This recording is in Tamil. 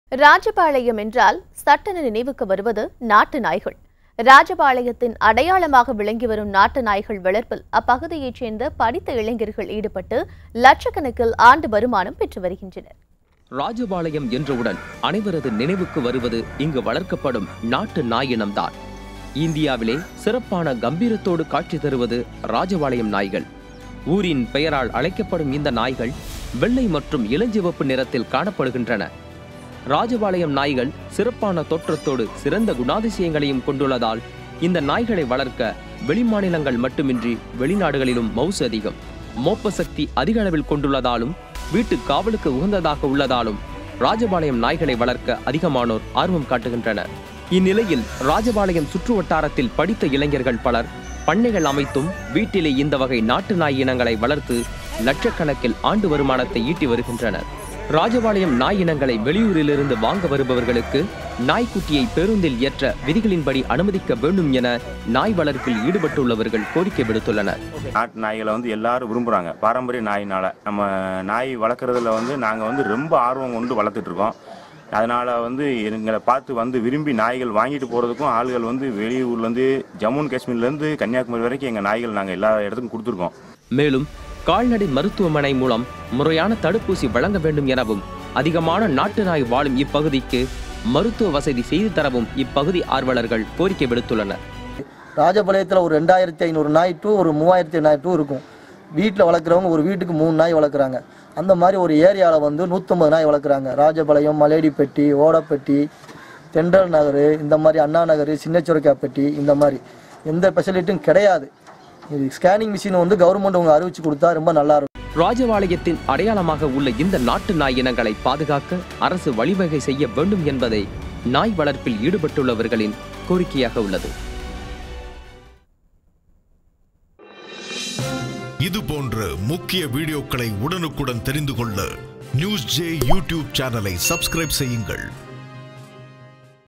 ராஜபாளையம் என்றால் சட்டென நினைவுக்கு வருவது நாட்டு நாய்கள் ராஜபாளையத்தின் அடையாளமாக விளங்கி வரும் நாட்டு நாய்கள் வளர்ப்பில் அப்பகுதியைச் சேர்ந்த படித்த இளைஞர்கள் ஈடுபட்டு லட்சக்கணக்கில் ஆண்டு வருமானம் பெற்று வருகின்றனர் ராஜபாளையம் என்றவுடன் அனைவரது நினைவுக்கு வருவது இங்கு வளர்க்கப்படும் நாட்டு நாய் இனம்தான் இந்தியாவிலே சிறப்பான கம்பீரத்தோடு காட்சி தருவது ராஜபாளையம் நாய்கள் ஊரின் பெயரால் அழைக்கப்படும் இந்த நாய்கள் வெள்ளை மற்றும் இளஞ்சிவப்பு நிறத்தில் காணப்படுகின்றன ராஜபாளையம் நாய்கள் சிறப்பான தோற்றத்தோடு சிறந்த குணாதிசயங்களையும் கொண்டுள்ளதால் இந்த நாய்களை வளர்க்க வெளிமாநிலங்கள் மட்டுமின்றி வெளிநாடுகளிலும் மவுசு அதிகம் மோப்ப சக்தி அதிக அளவில் கொண்டுள்ளதாலும் வீட்டு காவலுக்கு உகந்ததாக உள்ளதாலும் ராஜபாளையம் நாய்களை வளர்க்க அதிகமானோர் ஆர்வம் காட்டுகின்றனர் இந்நிலையில் ராஜபாளையம் சுற்று வட்டாரத்தில் படித்த இளைஞர்கள் பலர் பண்ணைகள் அமைத்தும் வீட்டிலே இந்த வகை நாட்டு நாய் இனங்களை வளர்த்து லட்சக்கணக்கில் ஆண்டு வருமானத்தை ஈட்டி வருகின்றனர் ராஜபாளையம் நாய் இனங்களை வெளியூரிலிருந்து வாங்க வருபவர்களுக்கு நாய்க்குட்டியை பேருந்தில் ஏற்ற விதிகளின்படி அனுமதிக்க வேண்டும் என நாய் வளர்ப்பில் ஈடுபட்டுள்ளவர்கள் கோரிக்கை விடுத்துள்ளனர் நாட்டு நாய்களை வந்து எல்லாரும் விரும்புகிறாங்க பாரம்பரிய நாயினால் நம்ம நாய் வளர்க்குறதுல வந்து நாங்கள் வந்து ரொம்ப ஆர்வம் கொண்டு வளர்த்துட்டு இருக்கோம் அதனால் வந்து எங்களை பார்த்து வந்து விரும்பி நாய்கள் வாங்கிட்டு போகிறதுக்கும் ஆளுகள் வந்து வெளியூர்லேருந்து ஜம்மு அண்ட் காஷ்மீர்லேருந்து கன்னியாகுமரி வரைக்கும் எங்கள் நாய்கள் நாங்கள் எல்லா இடத்துக்கும் கொடுத்துருக்கோம் மேலும் கால்நடை மருத்துவமனை மூலம் முறையான தடுப்பூசி வழங்க வேண்டும் எனவும் அதிகமான நாட்டு நாய் வாழும் இப்பகுதிக்கு மருத்துவ வசதி செய்து தரவும் இப்பகுதி ஆர்வலர்கள் கோரிக்கை விடுத்துள்ளனர் ராஜபாளையத்தில் ஒரு ரெண்டாயிரத்தி ஐநூறு நாய் டு ஒரு மூவாயிரத்தி நாய் டு இருக்கும் வீட்டில் வளர்க்குறவங்க ஒரு வீட்டுக்கு மூணு நாய் வளர்க்குறாங்க அந்த மாதிரி ஒரு ஏரியாவில் வந்து நூற்றம்பது நாய் வளர்க்குறாங்க ராஜபாளையம் மலேடிப்பட்டி ஓடப்பட்டி தென்றல் நகர் இந்த மாதிரி அண்ணா நகர் சின்னச்சுரக்காப்பட்டி இந்த மாதிரி எந்த ஃபெசிலிட்டியும் கிடையாது இது ஸ்கேனிங் மிஷின் வந்து கவர்மெண்ட் அவங்க அறிவிச்சு கொடுத்தா ரொம்ப நல்லா இருக்கும் ராஜபாளையத்தின் அடையாளமாக உள்ள இந்த நாட்டு நாய் இனங்களை பாதுகாக்க அரசு வழிவகை செய்ய வேண்டும் என்பதை நாய் வளர்ப்பில் ஈடுபட்டுள்ளவர்களின் கோரிக்கையாக உள்ளது இது போன்ற முக்கிய வீடியோக்களை உடனுக்குடன் தெரிந்து கொள்ள நியூஸ் ஜே யூடியூப் சேனலை சப்ஸ்கிரைப் செய்யுங்கள்